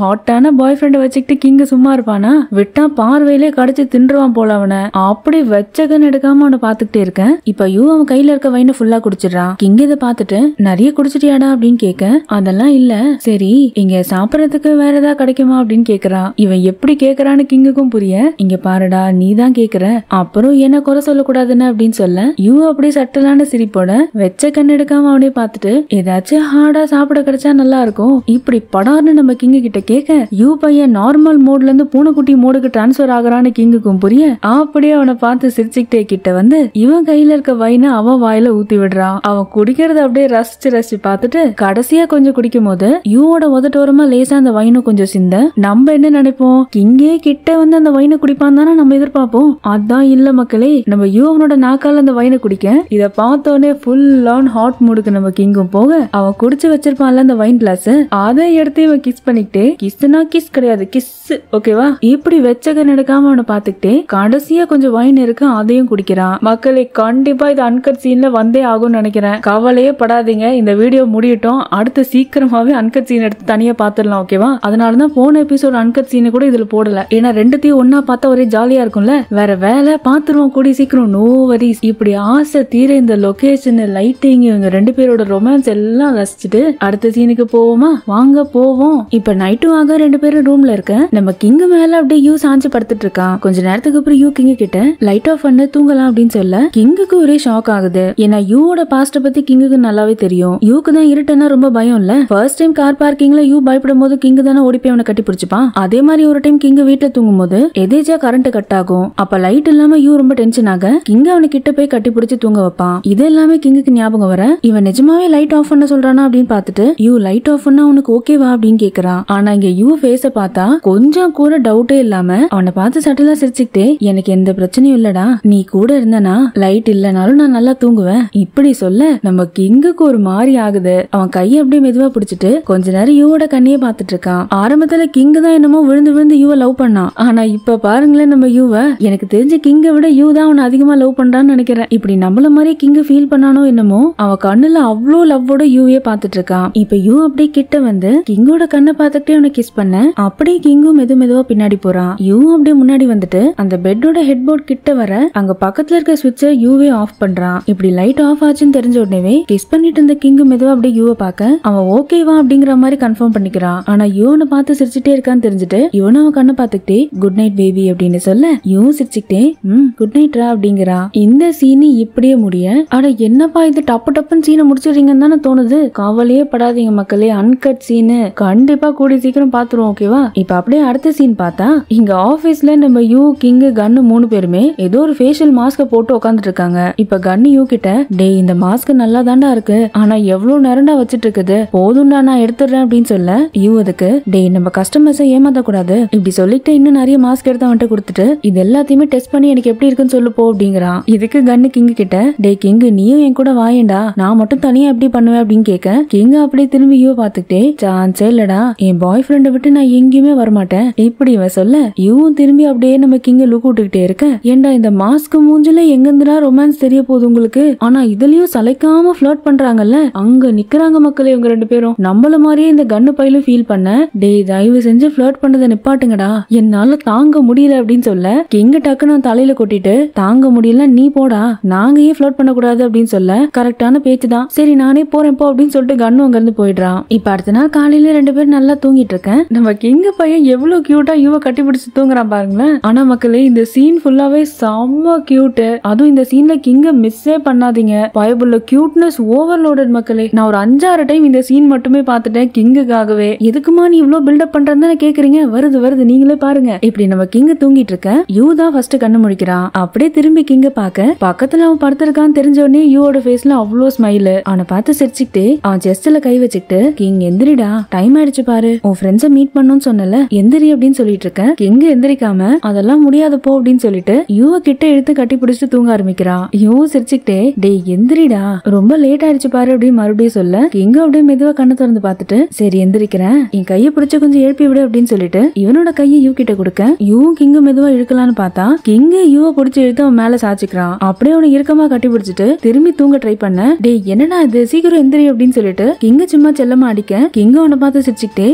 Speaker 1: ஹாட்டான பாய் ஃப்ரெண்டை வச்சுக்கிட்டு கிங்கு சும்மா இருப்பானா விட்டா பார்வையிலே கடிச்சு தின்றுவான் போல அவனை அப்படி வச்சகன் எடுக்காம அவனை பாத்துக்கிட்டே இருக்கேன் இப்ப யூ அவன் கையில இருக்க வைனை ஃபுல்லா குடிச்சிடுறான் கிங் இதை பார்த்துட்டு நிறைய குடிச்சிட்டியாடா அப்படின்னு கேட்க அதெல்லாம் இல்ல சரி இங்க சாப்பிடறதுக்கு வேற ஏதாவது கிடைக்குமா அப்படின்னு கேக்குறான் இவன் எப்படி கேக்குறான்னு கிங்குக்கும் புரிய இங்க பாருடா நீ தான் கேக்குற அப்புறம் என்ன குறை சொல்லக்கூடாதுன்னு அப்படின்னு சொல்ல யூ அப்படியே சட்டலான சிரிப்போட வெச்ச கண் எடுக்காம அவனே பார்த்துட்டு ஏதாச்சும் ஹார்டா சாப்பிட கிடைச்சா நல்லா இருக்கும் இப்படி படார்னு நம்ம கிங்கு கிட்ட கேட்க யூ பையன் நார்மல் மோட்ல இருந்து பூனைக்குட்டி மோடுக்கு டிரான்ஸ்ஃபர் ஆகுறான்னு கிங்குக்கும் புரிய அப்படியே அவனை பார்த்து சிரிச்சுக்கிட்டே கிட்ட வந்து இவன் கையில இருக்க வைனை அவன் வாயில ஊத்தி விடுறான் அவன் குடிக்கிறத அப்படியே ரசிச்சு ரசிச்சு பார்த்துட்டு கடைசியா கொஞ்சம் குடிக்கும் போது யூவோட உதட்டோரமா லேசா அந்த வைனை கொஞ்சம் சிந்த நம்ம என்ன நினைப்போம் கிங்கே கிட்ட வந்து அந்த வைனை குடிப்பான் தானே நம்ம எதிர்பார்ப்போம் அதான் இல்ல மக்களே நம்ம யூ அவனோட நாக்கால அந்த வைனை குடிக்க இத பார்த்தோன்னே ஃபுல் ஆன் ஹாட் மூடுக்கு நம்ம கிங்கும் போக அவன் குடிச்சு வச்சிருப்பான்ல அந்த வைன் கிளாஸ் அதை எடுத்து இவன் கிஸ் பண்ணிக்கிட்டே கிஸ்னா கிஸ் கிடையாது கிஸ் ஓகேவா இப்படி வெச்சகன் எடுக்காம அவனை பார்த்துக்கிட்டே கடைசியா கொஞ்சம் வைன் இருக்கு அதையும் குடிக்கிறான் மக்களே கண்டிப்பா இது அன்கட் சீன்ல வந்தே ஆகும்னு நினைக்கிறேன் கவலையே படாதீங்க இந்த வீடியோ முடியட்டும் அடுத்து சீக்கிரமாவே அன்கட் சீன் எடுத்து தனியா பாத்துடலாம் ஓகேவா அதனாலதான் போன எபிசோட் அன்கட் சீனை கூட இதுல போடல ஏன்னா ரெண்டுத்தையும் ஒன்னா பார்த்தா ஒரே ஜாலியா இருக்கும்ல வேற வேலை பாத்துருவோம் கூடி சீக்கிரம் நோ வரிஸ் இப்படி ஆசை தீர இந்த லொகேஷன் லைட்டிங் இவங்க ரெண்டு பேரோட ரொமான்ஸ் எல்லாம் ரசிச்சுட்டு அடுத்த சீனுக்கு போவோமா வாங்க போவோம் இப்ப நைட்டும் ஆக ரெண்டு பேரும் ரூம்ல இருக்க நம்ம கிங் மேல அப்படியே யூ சாஞ்சு படுத்துட்டு இருக்கான் கொஞ்ச நேரத்துக்கு அப்புறம் யூ கிங் கிட்ட லைட் ஆஃப் பண்ணு தூங்கலாம் அப்படின்னு சொல்ல கிங்குக்கு ஒரே ஷாக் ஆகுது ஏன்னா யூவோட பாஸ்ட பத்தி கிங்குக்கு நல்லாவே தெரியும் யூக்கு தான் இருட்டுன்னா ரொம்ப பயம் இல்ல ஃபர்ஸ்ட் டைம் கார் பார்க்கிங்ல யூ பயப்படும் போது கிங் தானே ஓடி போய் அவனை கட்டி பிடிச்சுப்பான் அதே மாதிரி ஒரு டைம் கிங் வீட்டுல தூங்கும் போது எதேச்சா கரண்ட் கட் ஆகும் அப்ப லைட் இல்லாம யூ ரொம்ப டென்ஷன் ஆக கிங் அவனை கிட்ட போய் கட்டி பிடிச்சு தூங்க வைப்பான் இது எல்லாமே கிங்குக்கு ஞாபகம் வர இவன் நிஜமாவே லைட் ஆஃப் பண்ண சொல்றானா அப்படின்னு பார்த்துட்டு யூ லைட் ஆஃப் பண்ணா உனக்கு ஓகேவா அப்படின்னு கேக்குறான் ஆனா இங்க யூ ஃபேஸ பார்த்தா கொஞ்சம் கூட டவுட்டே இல்லாம அவனை பார்த்து சட்டலா சிரிச்சுக்கிட்டே எனக்கு எந்த பிரச்சனையும் இல்லடா நீ கூட இருந்தனா லைட் இல்லனாலும் நான் நல்லா தூங்குவேன் இப்படி சொல்ல நம்ம கிங்குக்கு ஒரு மாதிரி ஆகுது அவன் கையை அப்படியே மெதுவா பிடிச்சிட்டு கொஞ்ச நேரம் யூவோட கண்ணையே பார்த்துட்டு இருக்கான் ஆரம்பத்துல கிங் தான் என்னமோ விழுந்து விழுந்து யூவை லவ் பண்ணான் ஆனா இப்ப பாருங்களேன் நம்ம யூவை எனக்கு தெரிஞ்ச கிங்கை விட யூ தான் அவனை அதிகமா லவ் பண்றான்னு நினைக்கிறேன் இப்படி நம்மள மாதிரி கிங் ஃபீல் பண்ணானோ என்னமோ அவன் கண்ணுல அவ்வளோ லவ்வோட யூவே பார்த்துட்டு இருக்கான் இப்ப யூ அப்படியே கிட்ட வந்து கிங்கோட கண்ணை பார்த்துக்கிட்டே அவனை கிஸ் பண்ண அப்படியே கிங்கும் மெது மெதுவா பின்னாடி போறான் யூ அப்படியே முன்னாடி வந்துட்டு அந்த பெட்டோட ஹெட் போர்ட் கிட்ட வர அங்க பக்கத்துல இருக்க சுவிட்சை யூவே ஆஃப் பண்றான் இப்படி லைட் ஆஃப் ஆச்சுன்னு தெரிஞ்ச உடனே கிஸ் பண்ணிட்டு இருந்த கிங் மெதுவா அப்படியே யூவை பார்க்க அவன் ஓகேவா அப்படிங்கிற மாதிரி கன்ஃபார்ம் பண்ணிக்கிறான் ஆனா யூவனை பார்த்து சிரிச்சுட்டே இருக்கான்னு தெரிஞ்சுட்டு இவனும் அவன் கண்ணை பார்த்துக்கிட்டே குட் நைட் பேபி அப்படின்னு சொல்ல யூவும் சிரிச்சுக்கிட்டே ம் குட் நைட்ரா அப்படிங்கிறான் இந்த சீனி இப்படியே முடிய அட என்னப்பா இது டப்பு டப்புன்னு சீனை முடிச்சிடுறீங்கன்னு தானே தோணுது கவலையே படாதீங்க மக்களே அன்கட் சீனு கண்டிப்பா கூடி சீக்கிரம் பாத்துருவோம் ஓகேவா இப்ப அப்படியே அடுத்த சீன் பார்த்தா இங்க ஆபீஸ்ல நம்ம யூ கிங் கன்னு மூணு பேருமே ஏதோ ஒரு ஃபேஷியல் மாஸ்க போட்டு உட்காந்துட்டு இருக்காங்க இப்ப கன்னு யூ கிட்ட டேய் இந்த மாஸ்க் நல்லா தாண்டா இருக்கு ஆனா எவ்வளவு நேரம்டா வச்சிட்டு இருக்குது போதும்டா நான் எடுத்துடுறேன் அப்படின்னு சொல்ல யூ அதுக்கு டேய் நம்ம கஸ்டமர்ஸை ஏமாத்த கூடாது இப்படி சொல்லிட்டு இன்னும் நிறைய மாஸ்க் எடுத்து அவன்கிட்ட கொடுத்துட்டு இது எல்லாத்தையுமே டெஸ்ட் பண்ணி எனக்கு எப்படி இருக்குன்னு சொல்லு போ அப்படிங்கிறான் இதுக்கு கன்னு கிங் கிட்ட டேய் கிங் நீயும் என் கூட வாயேண்டா நான் மட்டும் தனியா எப்படி பண்ணுவேன் அப்படின்னு கேட்க கிங் அப்படியே திரும்பி யூ பாத்துக்கிட்டே சான்ஸே இல்லடா என் பாய் ஃப்ரெண்டை விட்டு நான் எங்கேயுமே வரமாட்டேன் இப்படி இவன் சொல்ல யூவும் திரும்பி அப்படியே நம்ம கிங்க லுக் விட்டுக்கிட்டே இருக்க ஏண்டா இந்த மாஸ்க் மூஞ்சில எங்கிருந்துடா ரொமான்ஸ் தெரிய போகுது உங்களுக்கு ஆனா இதுலயும் சளைக்காம ஃபிளர்ட் பண்றாங்கல்ல அங்க நிக்கிறாங்க மக்களே இவங்க ரெண்டு பேரும் நம்மள மாதிரியே இந்த கன்னு பையிலும் ஃபீல் பண்ண டேய் தயவு செஞ்சு ஃபிளர்ட் பண்ணதை நிப்பாட்டுங்கடா என்னால தாங்க முடியல அப்படின்னு சொல்ல கிங்க டக்குன்னு அவன் தலையில கொட்டிட்டு தாங்க முடியல நீ போடா நாங்க ஏன் ஃபிளர்ட் பண்ண கூடாது அப்படின்னு சொல்ல கரெக்டான பேச்சு தான் சரி நானே போறேன் போ அப்படின்னு சொல்லிட்டு கன்னு அங்க இருந்து போயிடுறான் இப்ப அடுத்த நாள் காலையில ரெண்டு பேரும் நல்லா தூங்கிட்டு இருக்கேன் நம்ம கிங்க பையன் எவ்வளவு கியூட்டா யுவ கட்டி பிடிச்சு தூங்குறான் பாருங்களேன் ஆனா மக்களே இந்த சீன் ஃபுல்லாவே செம்ம கியூட் அதுவும் இந்த சீன்ல கிங்க மிஸ்ஸே பண்ணாதீங்க பைபிள்ல கியூட்னஸ் ஓவர்லோடட் மக்களே நான் ஒரு அஞ்சாறு டைம் இந்த சீன் மட்டுமே பார்த்துட்டேன் கிங்குக்காகவே எதுக்குமா நீ இவ்ளோ பில்டப் பண்றதுன்னு கேக்குறீங்க வருது வருது நீங்களே பாருங்க இப்படி நம்ம கிங்க தூங்கிட்டு இருக்க யூ தான் ஃபர்ஸ்ட் கண்ணு முடிக்கிறான் அப்படியே திரும்பி கிங்க பார்க்க பக்கத்துல அவன் படுத்திருக்கான்னு தெரிஞ்ச உடனே யூவோட ஃபேஸ்ல அவ்வளோ ஸ்மைல் அவனை பார்த்து சிரிச்சுக்கிட்டு அவன் செஸ்ட்ல கை வச்சுக்கிட்டு கிங் எந்திரிடா டைம் ஆயிடுச்சு பாரு உன் ஃப்ரெண்ட்ஸை மீட் பண்ணணும்னு சொன்னல எந்திரி அப்படின்னு சொல்லிட்டு இருக்கேன் கிங்க எந்திரிக்காம அதெல்லாம் முடியாது போ அப்படின்னு சொல்லிட்டு யூவ கிட்ட எடுத்து கட்டி பிடிச்சிட்டு தூங்க ஆரம்பிக்கிறான் யூ சிரிச்சுக்கிட்டே டேய் எந்திரிடா ரொம்ப லேட் ஆயிடுச்சு பாரு அப்படின்னு மறுபடியும் சொல்ல கிங்க அப்படியே மெதுவா கண்ணை திறந்து பார்த்துட்டு சரி எந்திரிக்கிறேன் என் கையை பிடிச்சு கொஞ்சம் எழுப்பி விடு அப்படின்னு சொல்லிட்டு இவனோட கையை யூ கிட்ட கொடுக்க யூவும் கிங்க மெதுவா இழுக்கலான்னு பார்த்தா கிங்க யூவ பிடிச்சி இழுத்து அவன் மேல சாச்சிக்கிறான் அப்படியே அவனை இறுக்கமா கட்டி பிடிச்சிட்டு திரும்பி தூங்க ட்ரை பண்ண டேய் என்னடா இது சீக்கிரம் எந்திரி அப்படின்னு சொல்லிட்டு கிங்க சும்மா செல்லமா அடிக்க கிங்க அவனை பார்த்து சிரிச்சுக்கிட்டே செம்ம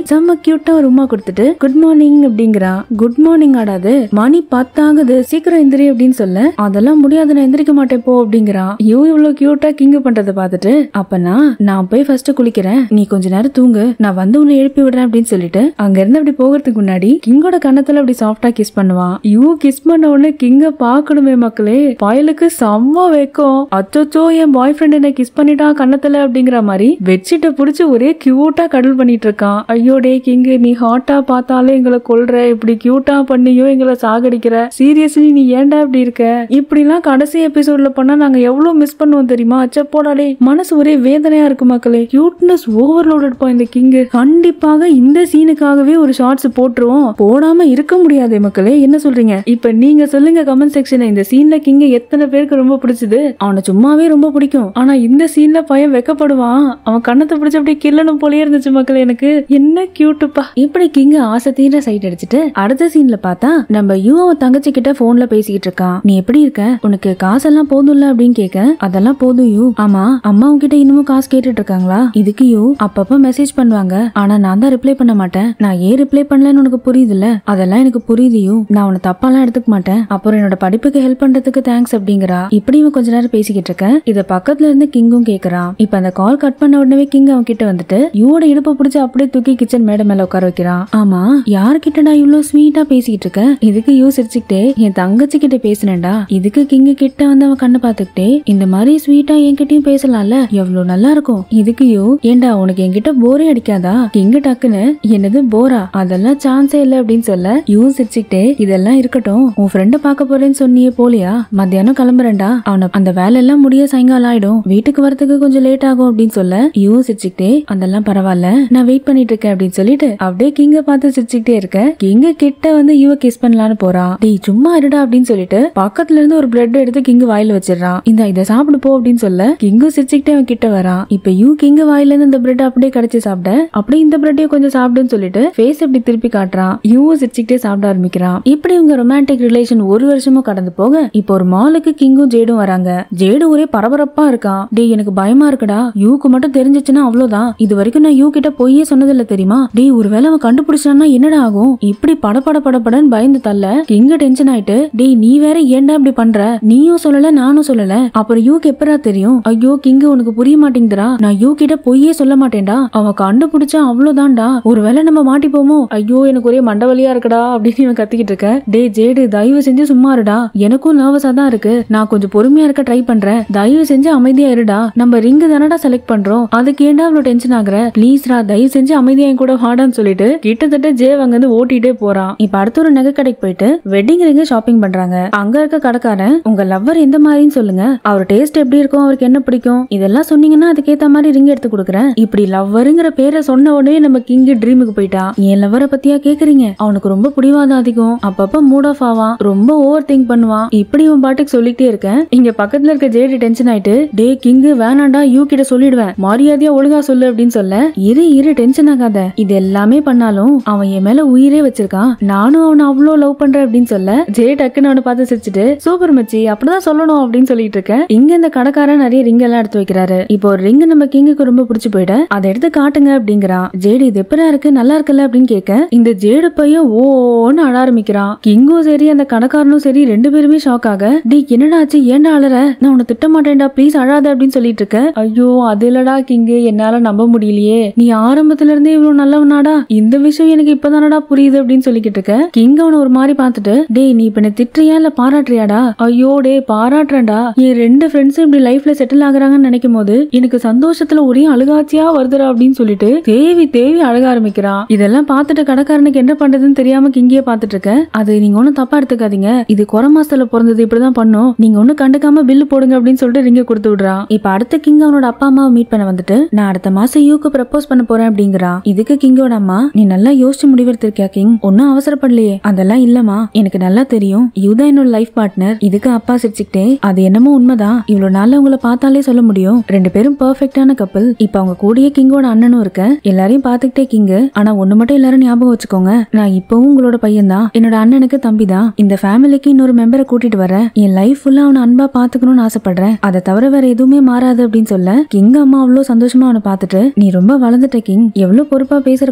Speaker 1: கியூட்டா ஒரு உமா கொடுத்துட்டு குட் மார்னிங் அப்படிங்கிறான் குட் மார்னிங் ஆடாது மணி பத்தாகுது சீக்கிரம் எந்திரி அப்படின்னு சொல்ல அதெல்லாம் முடியாது நான் எந்திரிக்க மாட்டேன் போ அப்படிங்கிறான் யூ இவ்வளவு கியூட்டா கிங்கு பண்றத பார்த்துட்டு அப்பனா நான் போய் ஃபர்ஸ்ட் குளிக்கிறேன் நீ கொஞ்ச நேரம் தூங்கு நான் வந்து உன்னை எழுப்பி விடுறேன் அப்படின்னு சொல்லிட்டு அங்க இருந்து அப்படி போகிறதுக்கு முன்னாடி கிங்கோட கன்னத்துல அப்படி சாஃப்டா கிஸ் பண்ணுவான் யூ கிஸ் பண்ண உடனே கிங்க பாக்கணுமே மக்களே பயலுக்கு செம்ம வைக்கும் அச்சோச்சோ என் பாய் ஃப்ரெண்ட் என்ன கிஸ் பண்ணிட்டான் கன்னத்துல அப்படிங்கிற மாதிரி பெட்ஷீட்டை புடிச்சு ஒரே கியூட்டா கடல் பண்ணிட்டு இருக்கான் ஐயோ டே கிங்கு நீ ஹாட்டா பார்த்தாலே எங்களை கொல்ற இப்படி கியூட்டா பண்ணியோ எங்களை சாகடிக்கிற சீரியஸ்லி நீ ஏன்டா இப்படி இருக்க இப்படிலாம் கடைசி எபிசோட்ல பண்ணா நாங்க எவ்வளவு மிஸ் பண்ணுவோம் தெரியுமா அச்சப்போடாலே மனசு ஒரே வேதனையா இருக்கு மக்களே கியூட்னஸ் ஓவர்லோடட் பா இந்த கிங்கு கண்டிப்பாக இந்த சீனுக்காகவே ஒரு ஷார்ட்ஸ் போட்டுருவோம் போடாம இருக்க முடியாதே மக்களே என்ன சொல்றீங்க இப்ப நீங்க சொல்லுங்க கமெண்ட் செக்ஷன்ல இந்த சீன்ல கிங்க எத்தனை பேருக்கு ரொம்ப பிடிச்சது அவனை சும்மாவே ரொம்ப பிடிக்கும் ஆனா இந்த சீன்ல பையன் வெக்கப்படுவான் அவன் கண்ணத்தை பிடிச்ச அப்படியே கில்லணும் போலயே இருந்துச்சு மக்களே எனக்கு என்ன கியூட்டுப்பா இப்படி கிங்க ஆசை தீர சைட் அடிச்சுட்டு அடுத்த சீன்ல பார்த்தா நம்ம யூ அவன் தங்கச்சி கிட்ட போன்ல பேசிக்கிட்டு இருக்கான் நீ எப்படி இருக்க உனக்கு காசெல்லாம் போதும்ல அப்படின்னு கேட்க அதெல்லாம் போதும் யூ ஆமா அம்மா உன்கிட்ட இன்னமும் காசு கேட்டுட்டு இருக்காங்களா இதுக்கு யூ அப்பப்ப மெசேஜ் பண்ணுவாங்க ஆனா நான் தான் ரிப்ளை பண்ண மாட்டேன் நான் ஏன் ரிப்ளை பண்ணலன்னு உனக்கு புரியுதுல்ல அதெல்லாம் எனக்கு புரியுது யூ நான் உன்னை தப்பாலாம் எடுத்துக்க மாட்டேன் அப்புறம் என்னோட படிப்புக்கு ஹெல்ப் பண்றதுக்கு தேங்க்ஸ் அப்படிங்கிறா இப்படி இவன் கொஞ்ச நேரம் பேசிக்கிட்டு இருக்க இத பக்கத்துல இருந்து கிங்கும் கேக்குறான் இப்ப அந்த கால் கட் பண்ண உடனே கிங் அவன் கிட்ட வந்துட்டு யூவோட இடுப்பை பிடிச்சு அப்படியே தூக்கி கிச்சன் மேடை மேல உட்கார வைக்கிறான் ஆமா யார்கிட்டடா இவ்வளவு ஸ்வீட்டா பேசிக்கிட்டு இருக்க இதுக்கு யூ சிரிச்சுக்கிட்டே என் தங்கச்சி கிட்ட பேசினேன்டா இதுக்கு கிங்கு கிட்ட வந்து அவன் கண்ணை பார்த்துக்கிட்டே இந்த மாதிரி ஸ்வீட்டா என்கிட்டயும் பேசலாம்ல எவ்வளவு நல்லா இருக்கும் இதுக்கு யூ ஏண்டா உனக்கு என்கிட்ட போரே அடிக்காதா கிங்கு டக்குன்னு என்னது போரா அதெல்லாம் சான்ஸே இல்ல அப்படின்னு சொல்ல யூ சிரிச்சுக்கிட்டே இதெல்லாம் இருக்கட்டும் உன் ஃப்ரெண்ட பார்க்க போறேன்னு சொன்னியே போலியா மத்தியானம் கிளம்புறேன்டா அவனை அந்த வேலை எல்லாம் முடிய சாயங்காலம் ஆயிடும் வீட்டுக்கு வரதுக்கு கொஞ்சம் லேட் ஆகும் அப்படின்னு சொல்ல யூ சிரிச்சுக்கிட்டே அதெல்லாம் பரவாயில்ல நான் வெயிட் பண்ணிட்டு இருக்கேன் அப்படின்னு சொல்லிட்டு அப்படியே கிங்க பார்த்து சிரிச்சுக்கிட்டே இருக்க கிங்க கிட்ட வந்து யூ கிஸ் பண்ணலான்னு போறான் டேய் சும்மா இருடா அப்படின்னு சொல்லிட்டு பக்கத்துல இருந்து ஒரு பிரெட் எடுத்து கிங்கு வாயில வச்சிடறான் இந்த இதை சாப்பிடு போ அப்படின்னு சொல்ல கிங்கு சிரிச்சுக்கிட்டே அவன் கிட்ட வரான் இப்ப யூ கிங்கு வாயில இருந்து இந்த பிரெட் அப்படியே கடிச்சு சாப்பிட அப்படியே இந்த பிரெட்டையும் கொஞ்சம் சாப்பிடுன்னு சொல்லிட்டு ஃபேஸ் இப்படி திருப்பி காட்டுறான் யூவும் சிரிச்சுக்கிட்டே சாப்பிட ஆரம்பிக்கிறான் இப்படி இவங்க ரொமான்டிக் ரிலேஷன் ஒரு வருஷமும் கடந்து போக இப்போ ஒரு மாலுக்கு கிங்கும் ஜேடும் வராங்க ஜேடு ஒரே பரபரப்பா இருக்கான் டேய் எனக்கு பயமா இருக்குடா யூக்கு மட்டும் தெரிஞ்சிச்சுன்னா அவ்வளவுதான் இது வரைக்கும் நான் யூ கிட்ட பொய்யே சொன்னதில்ல தெரியுமா டேய் ஒருவேளை அவன் கண்டுபிடிச்சான்னா என்னடா ஆகும் இப்படி படபட படபடன்னு பயந்து தள்ள கிங்க டென்ஷன் ஆயிட்டு டேய் நீ வேற ஏன்டா இப்படி பண்ற நீயும் சொல்லல நானும் சொல்லல அப்புறம் யூக்கு எப்பரா தெரியும் ஐயோ கிங்கு உனக்கு புரிய மாட்டேங்குதுடா நான் யூ கிட்ட பொய்யே சொல்ல மாட்டேன்டா அவன் கண்டுபிடிச்சா அவ்வளவுதான்டா ஒருவேளை நம்ம மாட்டிப்போமோ ஐயோ எனக்கு ஒரே மண்டவலியா இருக்குடா அப்படின்னு இவன் கத்திக்கிட்டு இருக்க டேய் ஜேடு தயவு செஞ்சு சும்மா இருடா எனக்கும் நர்வஸா தான் இருக்கு நான் கொஞ்சம் பொறுமையா இருக்க ட்ரை பண்றேன் தயவு செஞ்சு அமைதியா இருடா நம்ம ரிங்கு தானடா செலக்ட் பண்றோம் அதுக்கு ஏன்டா அவ்வளவு டென்ஷன் ஆகுற ப்ளீஸ்ரா தயவு செஞ்சு அமைதியா என் கூட வாடான்னு சொல்லிட்டு கிட்டத்தட்ட ஜே அங்க இருந்து ஓட்டிட்டே போறான் இப்ப அடுத்த ஒரு நகை கடைக்கு போயிட்டு வெட்டிங் ரிங்கு ஷாப்பிங் பண்றாங்க அங்க இருக்க கடைக்காரன் உங்க லவ்வர் எந்த மாதிரின்னு சொல்லுங்க அவர் டேஸ்ட் எப்படி இருக்கும் அவருக்கு என்ன பிடிக்கும் இதெல்லாம் சொன்னீங்கன்னா அதுக்கேத்த மாதிரி ரிங் எடுத்து கொடுக்குறேன் இப்படி லவ்வருங்கிற பேரை சொன்ன உடனே நம்ம கிங்கு ட்ரீமுக்கு போயிட்டான் என் லவ்வரை பத்தியா கேக்குறீங்க அவனுக்கு ரொம்ப பிடிவாதம் அதிகம் அப்பப்ப மூட் ஆஃப் ஆவான் ரொம்ப ஓவர் திங்க் பண்ணுவான் இப்படி இவன் பாட்டுக்கு சொல்லிட்டே இருக்கேன் இங்க பக்கத்துல இருக்க ஜேடி டென்ஷன் ஆயிட்டு டே கிங்கு வேணாண்டா யூ கிட்ட சொல்லிடுவேன் மரியாதையா ஒழுங்கா சொல்லு அப்படின்னு சொல்ல இரு இரு டென்ஷன் ஆகாத இது எல்லாமே பண்ணாலும் அவன் என் மேல உயிரே வச்சிருக்கான் நானும் அவனை அவ்வளோ லவ் பண்றேன் அப்படின்னு சொல்ல ஜே டக்குன்னு அவனை பார்த்து சிரிச்சுட்டு சூப்பர் மச்சி அப்படிதான் சொல்லணும் அப்படின்னு சொல்லிட்டு இருக்கேன் இங்க இந்த கடைக்காரன் நிறைய ரிங் எல்லாம் எடுத்து வைக்கிறாரு இப்போ ஒரு ரிங் நம்ம கிங்குக்கு ரொம்ப பிடிச்சு போயிட அதை எடுத்து காட்டுங்க அப்படிங்கிறான் ஜேடு இது எப்படா இருக்கு நல்லா இருக்குல்ல அப்படின்னு கேட்க இந்த ஜேடு பையன் ஓன்னு அழ ஆரம்பிக்கிறான் கிங்கும் சரி அந்த கடைக்காரனும் சரி ரெண்டு பேருமே ஷாக் ஆக டே என்னடா ஆச்சு ஏன்டா அழற நான் உன்னை திட்ட மாட்டேன்டா ப்ளீஸ் அழாத அப்படின்னு சொல்லிட்டு இருக்க ஐயோ அது இல்லடா கிங்கு என்னால நம்ப முடியலையே நீ ஆரம்பத்துல இருந்தே இவ்வளவு நல்லவனாடா இந்த விஷயம் எனக்கு இப்பதானடா புரியுது அப்படின்னு சொல்லிக்கிட்டு இருக்க கிங் அவனை ஒரு மாதிரி பார்த்துட்டு டேய் நீ இப்ப என்ன திட்டுறியா இல்ல பாராட்டுறியாடா ஐயோ டே பாராட்டுறேன்டா என் ரெண்டு ஃப்ரெண்ட்ஸும் இப்படி லைஃப்ல செட்டில் ஆகுறாங்கன்னு நினைக்கும் போது எனக்கு சந்தோஷத்துல ஒரே அழுகாட்சியா வருதுடா அப்படின்னு சொல்லிட்டு தேவி தேவி அழக ஆரம்பிக்கிறான் இதெல்லாம் பார்த்துட்டு கடைக்காரனுக்கு என்ன பண்றதுன்னு தெரியாம கிங்கியே பார்த்துட்டு இருக்க அது நீங்க ஒண்ணும் தப்பா எடுத்துக்காதீங்க இது குறை மாசத்துல பிறந்தது இப்படிதான் பண்ணும் நீங்க ஒண்ணும் கண்டுக்காம பில்லு போடுங்க அப்படின்னு சொல்லிட்டு ரிங்க கொடுத்து விடுறான் இப்ப அடுத்த கிங் அவனோட அப்பா அம்மாவை மீட் பண்ண வந்துட்டு நான் அடுத்த மாசம் யூக்கு ப்ரப்போஸ் பண்ண போறேன் அப்படிங்கிறான் இதுக்கு கிங்கோட அம்மா நீ நல்லா யோசிச்சு முடிவெடுத்திருக்கியா கிங் ஒன்னும் அவசரப்படலையே அதெல்லாம் இல்லம்மா எனக்கு நல்லா தெரியும் இதுதான் என்னோட லைஃப் பார்ட்னர் இதுக்கு அப்பா சிரிச்சுக்கிட்டே அது என்னமோ உண்மைதான் இவ்வளவு நாள்ல உங்களை பார்த்தாலே சொல்ல முடியும் ரெண்டு பேரும் பெர்ஃபெக்டான கப்பல் இப்ப அவங்க கூடயே கிங்கோட அண்ணனும் இருக்க எல்லாரையும் பாத்துக்கிட்டே கிங்கு ஆனா ஒண்ணு மட்டும் எல்லாரும் ஞாபகம் வச்சுக்கோங்க நான் இப்பவும் உங்களோட பையன் தான் என்னோட அண்ணனுக்கு தம்பி தான் இந்த ஃபேமிலிக்கு இன்னொரு மெம்பரை கூட்டிட்டு வரேன் என் லைஃப் ஃபுல்லா அவனை அன்பா பாத்துக்கணும்னு ஆசைப்படுறேன் அதை தவிர வேற எதுவுமே மாறாது அப்படின்னு சொல்ல கிங் அம்மா அவ்வளவு சந்தோஷமா அவனை பார்த்துட்டு நீ ரொம்ப வளர்ந்துட்ட கிங் எவ்வளவு பொறுப்பா பேசுற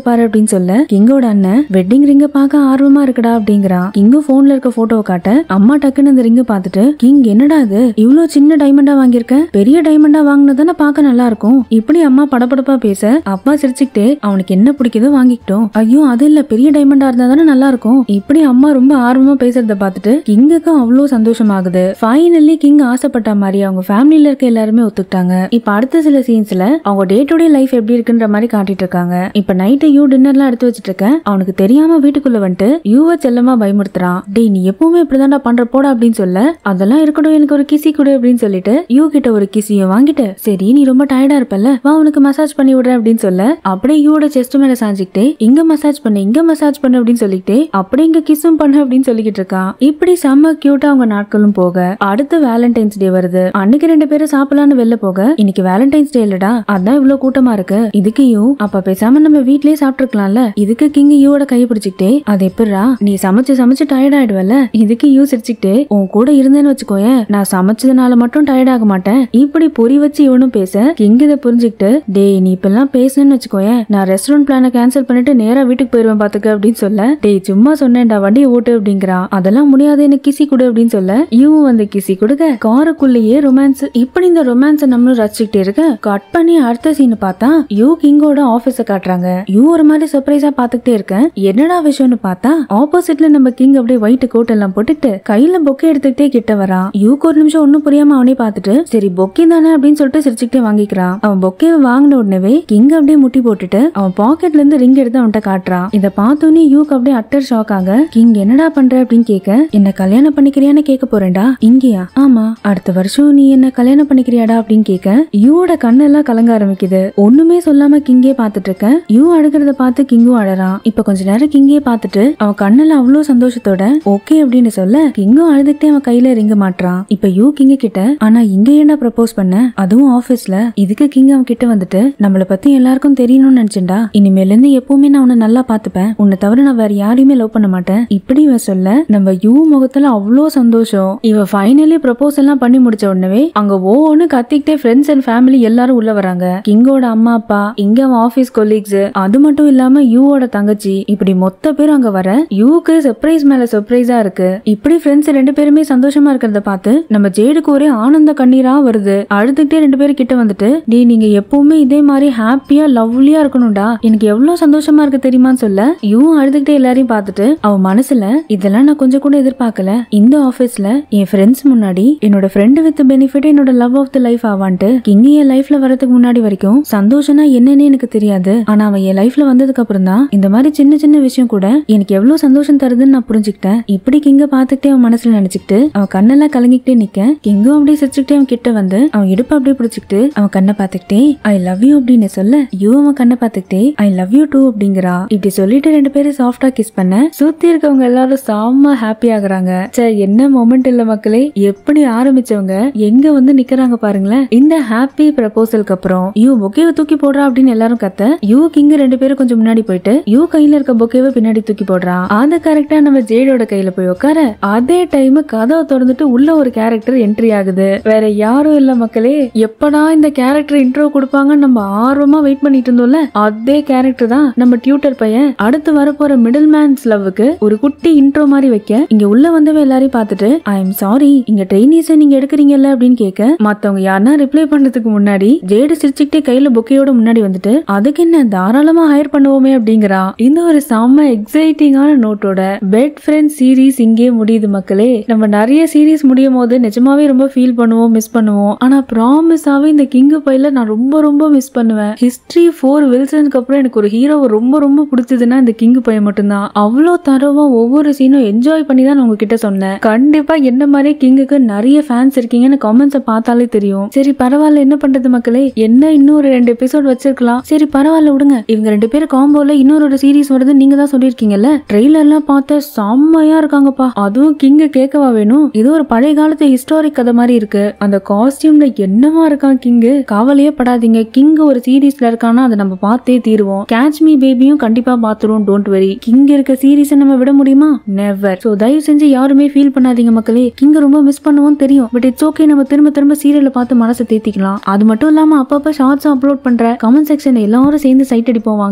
Speaker 1: பாரு அப்படின்னு சொல்ல கிங்கோட அண்ணன் வெட்டிங் ரிங்க பார்க்க ஆர்வமா இருக்குடா அப்படிங்கிறான் கிங்கும் போன்ல இருக்க போட்டோவை காட்ட அம்மா டக்குன்னு இந்த ரிங்க பார்த்துட்டு கிங் என்னடா இது இவ்ளோ சின்ன டைமண்டா வாங்கியிருக்க பெரிய டைமண்டா வாங்கினதானே பார்க்க நல்லா இருக்கும் இப்படி அம்மா படபடப்பா பேச அப்பா சிரிச்சுக்கிட்டே அவனுக்கு என்ன பிடிக்குதோ வாங்கிக்கிட்டோம் ஐயோ அது இல்ல பெரிய டைமண்டா இருந்தா தானே நல்லா இருக்கும் இப்படி அம்மா ரொம்ப ஆர்வமா பேசுறத பார்த்துட்டு கிங்குக்கு அவ்வளோ சந்தோஷமாகுது ஃபைனலி கிங் ஆசைப்பட்ட மாதிரி அவங்க ஃபேமிலில இருக்க எல்லாருமே ஒத்துக்கிட்டாங்க இப்ப அடுத்த சில சீன்ஸ்ல அவங்க டே டு டே லைஃப் எப்படி இருக்குன்ற மாதிரி காட்டிட்டு இருக்காங்க இப்ப நைட்டு யூ டின்னர்லாம் எடுத்து வச்சிட்டு இருக்கேன் அவனுக்கு தெரியாம வீட்டுக்குள்ள வந்துட்டு யூவ செல்லமா பயமுறுத்துறான் டேய் நீ எப்பவுமே இப்படிதான்டா பண்ற போடா அப்படின்னு சொல்ல அதெல்லாம் இருக்கட்டும் எனக்கு ஒரு கிசி கொடு அப்படின்னு சொல்லிட்டு யூ கிட்ட ஒரு கிசியும் வாங்கிட்டு சரி நீ ரொம்ப டயர்டா இருப்பல்ல வா உனக்கு மசாஜ் பண்ணி விடுறேன் அப்படின்னு சொல்ல அப்படியே யூவோட செஸ்ட் மேல சாஞ்சிக்கிட்டே இங்க மசாஜ் பண்ணு இங்க மசாஜ் பண்ணு அப்படின்னு சொல்லிட்டு அப்படியே இங்க கிஸும் பண்ணு அப்படின்னு சொல்லிக்கிட்டு இருக்கான் இப்படி செம்ம கியூட்டா அவங்க நாட்களும் போக அடுத்து வேலண்டைன்ஸ் டே வருது அன்னைக்கு ரெண்டு பேரும் சாப்பிடலான்னு வெளில போக இன்னைக்கு வேலண்டைன்ஸ் டே இல்லடா அதான் இவ்வளவு கூட்டமா இருக்கு இதுக்கு யூ அப்ப பேசாம நம்ம வீட்லயே சாப்பிட்டுருக்கலாம்ல இதுக்கு கிங் யூவோட கையை பிடிச்சிக்கிட்டே அது எப்படிரா நீ சமைச்சு சமைச்சு டயர்ட் ஆயிடுவல்ல இதுக்கு யூ சிரிச்சுக்கிட்டே உன் கூட இருந்தேன்னு வச்சுக்கோயேன் நான் சமைச்சதுனால மட்டும் டயர்ட் ஆக மாட்டேன் இப்படி பொறி வச்சு இவனும் பேச கிங் இதை புரிஞ்சுக்கிட்டு டேய் நீ இப்பெல்லாம் பேசுனேன்னு வச்சுக்கோயேன் நான் ரெஸ்டாரண்ட் பிளான கேன்சல் பண்ணிட்டு நேரா வீட்டுக்கு போயிருவேன் பாத்துக்க அப்படின்னு சொல்ல டேய் சும்மா சொன்னேன்டா வண்டியை ஓட்டு அப்படிங்கிறான் அதெல்லாம் முடியாது எனக்கு கிசி கொடு அப்படின்னு சொல்ல இவன் வந்து கிசி கொடுக்க காருக்குள்ளேயே ரொமான்ஸ் இப்படி இந்த ரொமான்ஸை நம்மளும் ரசிச்சுக்கிட்டே இருக்க கட் பண்ணி அடுத்த சீன் பார்த்தா யூ கிங்கோட ஆபீஸ காட்டுறாங்க யூ ஒரு மாதிரி சர்ப்ரைஸா பாத்துக்கிட்டே இருக்கேன் என்னடா விஷயம்னு பார்த்தா ஆப்போசிட்ல நம்ம கிங் அப்படியே ஒயிட் கோட் எல்லாம் போட்டுட்டு கையில பொக்கே எடுத்துக்கிட்டே கிட்ட வரான் யூக்கு ஒரு நிமிஷம் ஒண்ணும் புரியாம அவனே பார்த்துட்டு சரி பொக்கே தானே அப்படின்னு சொல்லிட்டு சிரிச்சுக்கிட்டே வாங்கிக்கிறான் அவன் பொக்கேவை வாங்கின உடனே கிங் அப்படியே முட்டி போட்டுட்டு அவன் பாக்கெட்ல இருந்து ரிங் எடுத்து அவன்கிட்ட காட்டுறான் இத பார்த்தோன்னே யூக்கு அப்படியே அட்டர் ஷாக் ஆக கிங் என்னடா பண்ற அப்படின்னு கேட்க என்ன கல்யாணம் பண்ணிக்கிறியான்னு கேட்க போறேன்டா இங்கேயா ஆமா அடுத்த வருஷம் நீ என்ன கல்யாணம் பண்ணிக்கிறியாடா அப்படின்னு கேட்க யூவோட கண்ணெல்லாம் கலங்க ஆரம்பிக்குது ஒண்ணுமே சொல்லாம கிங்கே பாத்துட்டு இருக்க யூ அழுகிறத பார்த்து கிங்கும் அழறான் இப்ப கொஞ்ச நேரம் கிங்கே பார்த்துட்டு அவன் கண்ணுல அவ்வளவு சந்தோஷத்தோட ஓகே அப்படின்னு சொல்ல கிங்கும் அழுதுகிட்டே அவன் கையில ரிங்க மாட்டுறான் இப்ப யூ கிங்க கிட்ட ஆனா இங்க ஏன்டா ப்ரப்போஸ் பண்ண அதுவும் ஆபீஸ்ல இதுக்கு கிங் அவன் கிட்ட வந்துட்டு நம்மள பத்தி எல்லாருக்கும் தெரியணும்னு நினைச்சேன்டா இனிமேல இருந்து எப்பவுமே நான் உன்னை நல்லா பாத்துப்பேன் உன்னை தவிர நான் வேற யாரையுமே லவ் பண்ண மாட்டேன் இப்படி இவன் சொல்ல நம்ம யூ முகத்துல அவ்வளோ சந்தோஷம் இவ ஃபைனலி ப்ரப்போஸ் எல்லாம் பண்ணி முடிச்ச உடனே அங்க ஒவ்வொன்னு கத்திக்கிட்டே ஃப்ரெண்ட்ஸ் அண்ட் ஃபேமிலி எல்லாரும் உள்ள வராங்க கிங்கோட அம்மா அப்பா இங்க அவன் ஆபீஸ் கொலீக்ஸ் அது மட்டும் இல்லாம யூவோட தங்கச்சி இப்படி மொத்த பேரும் அங்க வர யூக்கு சர்ப்ரைஸ் மேல சர்ப்ரைஸா இருக்கு இப்படி ஃப்ரெண்ட்ஸ் ரெண்டு பேருமே சந்தோஷமா இருக்கிறத பார்த்து நம்ம ஜேடுக்கு ஒரே ஆனந்த கண்ணீரா வருது அழுதுகிட்டே ரெண்டு பேரும் கிட்ட வந்துட்டு டே நீங்க எப்பவுமே இதே மாதிரி ஹாப்பியா லவ்லியா இருக்கணும்டா எனக்கு எவ்வளவு சந்தோஷமா இருக்கு தெரியுமான்னு சொல்ல யூ அழுதுகிட்டே எல்லாரையும் பார்த்துட்டு அவன் மனசுல இதெல்லாம் நான் கொஞ்சம் கூட எதிர்பார்க்கல இந்த ஆபீஸ்ல என் ஃப்ரெண்ட்ஸ் முன்னாடி என்னோட ஃப்ரெண்டு வித் பெனிஃபிட் என்னோட லவ் ஆஃப் த லைஃப் ஆவான்ட்டு கிங் என் லைஃப்ல வரதுக்கு முன்னாடி வரைக்கும் சந்தோஷம்னா என்னன்னு எனக்கு தெரியாது ஆனா அவன் என் லைஃப்ல வந்ததுக்கு அப்புறம் தான் இந்த மாதிரி சின்ன சின்ன விஷயம் கூட எனக்கு எவ்வளவு சந்தோஷம் தருதுன்னு நான் புரிஞ்சுக்கிட்டேன் இப்படி கிங்க பாத்துக்கிட்டே அவன் மனசுல நினைச்சுக்கிட்டு அவன் கண்ணெல்லாம் கலங்கிக்கிட்டே நிக்க கிங்கும் அப்படியே சிரிச்சுக்கிட்டே அவன் கிட்ட வந்து அவன் இடுப்பை அப்படியே பிடிச்சிக்கிட்டு அவன் கண்ணை பாத்துக்கிட்டே ஐ லவ் யூ அப்படின்னு சொல்ல யூ அவன் கண்ணை பாத்துக்கிட்டே ஐ லவ் யூ டூ அப்படிங்கிறா இப்படி சொல்லிட்டு ரெண்டு பேரும் சாஃப்டா கிஸ் பண்ண சுத்தி இருக்கவங்க எல்லாரும் செம்ம ஹாப்பி ஆகுறாங்க சே என்ன மொமெண்ட் இல்ல மக்களே எப்படி ஆரம்பிச்சவங்க எங்க வந்து நிக்கிறாங்க பாருங்களேன் இந்த ஹாப்பி ப்ரப்போசலுக்கு அப்புறம் யூ பொக்கேவை தூக்கி போடுறா அப்படின்னு எல்லாரும் கத்த யூ கிங் ரெண்டு பேரும் கொஞ்சம் முன்னாடி போயிட்டு யூ கையில இருக்க பொக்கேவை பின்னாடி தூக்கி போடுறான் அது கரெக்டா நம்ம ஜேடோட கையில போய் உட்கார அதே டைம் கதவை திறந்துட்டு உள்ள ஒரு கேரக்டர் என்ட்ரி ஆகுது வேற யாரும் இல்ல மக்களே எப்படா இந்த கேரக்டர் இன்ட்ரோ கொடுப்பாங்கன்னு நம்ம ஆர்வமா வெயிட் பண்ணிட்டு இருந்தோம்ல அதே கேரக்டர் தான் நம்ம டியூட்டர் பையன் அடுத்து வரப்போற மிடில் மேன்ஸ் லவ்வுக்கு ஒரு குட்டி இன்ட்ரோ மாதிரி வைக்க இங்க உள்ள வந்தவ எல்லாரையும் பார்த்துட்டு ஐ எம் சாரி இங்க ட்ரெயினிஸ நீங்க எடுக்கிறீங்கல்ல அப்படின்னு கேட்க மத்தவங்க யாருன்னா ரிப்ளை பண்றதுக்கு முன்னாடி ஜேடு சிரிச்சுக்கிட்டே கையில புக்கையோட முன்னாடி வந்துட்டு அதுக்கு என்ன தாராளமா ஹையர் பண்ணுவோமே அப்படிங்கிறா இந்த ஒரு செம்ம எக்ஸைட்டிங்கான நோட்டோட பெட் ஃப்ரெண்ட் சீரீஸ் இங்கே முடியுது மக்களே நம்ம நிறைய சீரீஸ் முடியும் போது நிஜமாவே ரொம்ப ஃபீல் பண்ணுவோம் மிஸ் பண்ணுவோம் ஆனா ப்ராமிஸாவே இந்த கிங்கு பையில நான் ரொம்ப ரொம்ப மிஸ் பண்ணுவேன் ஹிஸ்டரி ஃபோர் வில்சனுக்கு அப்புறம் எனக்கு ஒரு ஹீரோவை ரொம்ப ரொம்ப பிடிச்சதுன்னா இந்த கிங்கு பையன் மட்டும்தான் அவ்வளோ தரவா ஒவ்வொரு சீனும் என்ஜாய் பண்ணி தான் நான் உங்ககிட்ட சொன்னேன் கண்டிப்பா என்ன மாதிரி கிங்குக்கு நிறைய ஃபேன்ஸ் இருக்கீங்கன்னு கமெண்ட்ஸை பார்த்தாலே தெரியும் சரி பரவாயில்ல என்ன பண்றது மக்களே என்ன இன்னொரு ரெண்டு எபிசோட் வச்சிருக்கலாம் சரி பரவாயில்ல விடுங்க இவங்க ரெண்டு பேரும் காம்போல இன்னொரு ஒரு சீரிஸ் வருது நீங்க தான் சொல்லிருக்கீங்கல்ல ட்ரெய்லர்லாம் பார்த்த செம்மையா இருக்காங்கப்பா அதுவும் கிங்க கேட்கவா வேணும் இது ஒரு பழைய காலத்து ஹிஸ்டாரிக் கதை மாதிரி இருக்கு அந்த காஸ்டியூம்ல என்னவா இருக்கான் கிங்கு கவலையே படாதீங்க கிங் ஒரு சீரீஸ்ல இருக்கானா அதை நம்ம பார்த்தே தீருவோம் கேட்ச் மீ பேபியும் கண்டிப்பா பாத்துருவோம் டோன்ட் வெரி கிங் இருக்க சீரீஸை நம்ம விட முடியுமா நெவர் சோ தயவு செஞ்சு யாருமே ஃபீல் பண்ணாதீங்க மக்களே கிங்க ரொம்ப மிஸ் பண்ணுவோம் தெரியும் பட் இட்ஸ் ஓகே நம்ம திரும்ப திரும்ப சீரியலை பார்த்து மனசை தேத்திக்கலாம் அது மட்டும் இல்லாம அப்பப்ப ஷார்ட்ஸ் அப்லோட் பண்ற கமெண்ட் செக்ஷன் எல்லாரும் சேர்ந்து சைட் அடிப்போம் வாங்க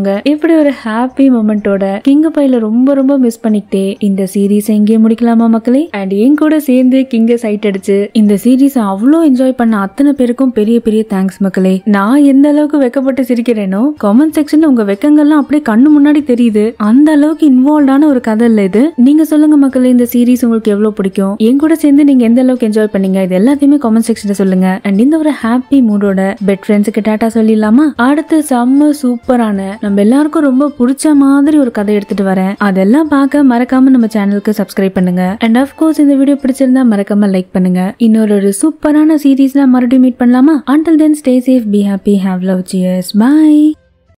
Speaker 1: பண்ணுவாங்க இப்படி ஒரு ஹாப்பி மொமெண்டோட கிங்க பையில ரொம்ப ரொம்ப மிஸ் பண்ணிக்கிட்டே இந்த சீரீஸ் எங்கேயே முடிக்கலாமா மக்களே அண்ட் என் கூட சேர்ந்து கிங்க சைட் அடிச்சு இந்த சீரீஸ் அவ்வளோ என்ஜாய் பண்ண அத்தனை பேருக்கும் பெரிய பெரிய தேங்க்ஸ் மக்களே நான் எந்த அளவுக்கு வெக்கப்பட்டு சிரிக்கிறேனோ கமெண்ட் செக்ஷன்ல உங்க வெக்கங்கள்லாம் அப்படியே கண்ணு முன்னாடி தெரியுது அந்த அளவுக்கு இன்வால்வ்டான ஒரு கதை இல்ல இது நீங்க சொல்லுங்க மக்களே இந்த சீரீஸ் உங்களுக்கு எவ்வளவு பிடிக்கும் என் கூட சேர்ந்து நீங்க எந்த அளவுக்கு என்ஜாய் பண்ணீங்க இது எல்லாத்தையுமே கமெண்ட் செக்ஷன்ல சொல்லுங்க அண்ட் இந்த ஒரு ஹாப்பி மூடோட பெட் ஃப்ரெண்ட்ஸுக்கு டாட்டா சொல்லிடலாமா அடுத்து செம்ம சூப்பரான நம்ம எல்லாருக்கும் ரொம்ப பிடிச்ச மாதிரி ஒரு கதை எடுத்துட்டு வரேன் அதெல்லாம் பார்க்க மறக்காம நம்ம சேனலுக்கு சப்ஸ்கிரைப் பண்ணுங்க அண்ட் கோர்ஸ் இந்த வீடியோ பிடிச்சிருந்தா மறக்காம லைக் பண்ணுங்க இன்னொரு ஒரு சூப்பரான சீரீஸ்ல மறுபடியும் மீட் பண்ணலாமா until then stay safe be happy have love cheers bye